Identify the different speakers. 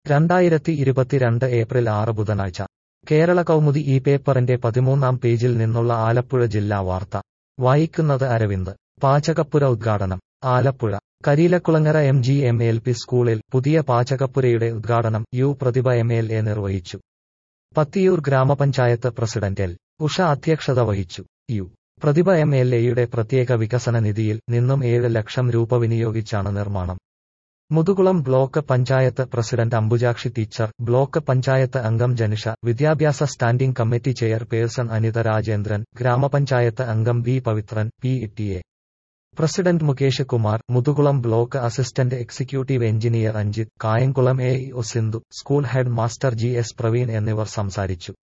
Speaker 1: രണ്ടായിരത്തി ഇരുപത്തിരണ്ട് ഏപ്രിൽ ആറ് ബുധനാഴ്ച കേരള കൗമുദി ഈ പേപ്പറിന്റെ പതിമൂന്നാം പേജിൽ നിന്നുള്ള ആലപ്പുഴ ജില്ലാ വാർത്ത വായിക്കുന്നത് അരവിന്ദ് പാചകപ്പുര ഉദ്ഘാടനം Alappuzha Kariyilakulangara M G M L P സ്കൂളിൽ പുതിയ പാചകപ്പുരയുടെ ഉദ്ഘാടനം U Prathibha M L A നിർവഹിച്ചു പത്തിയൂർ ഗ്രാമപഞ്ചായത്ത് പ്രസിഡന്റ് എൽ ഉഷ അധ്യക്ഷത വഹിച്ചു യു പ്രതിഭ എം എൽ എയുടെ പ്രത്യേക വികസന നിധിയിൽ നിന്നും ഏഴ് ലക്ഷം രൂപ വിനിയോഗിച്ചാണ് നിർമ്മാണം Muthukulam block panchayat president Ambujakshi teacher block panchayat അംഗം ജനിഷ വിദ്യാഭ്യാസ standing committee chairperson Anitha Rajendran ഗ്രാമപഞ്ചായത്ത് അംഗം B Pavithran P T A president Mukesh Kumar Muthukulam block assistant executive engineer Anjith Kayamkulam A O Sindhu school head master G S Praveen എന്നിവർ സംസാരിച്ചു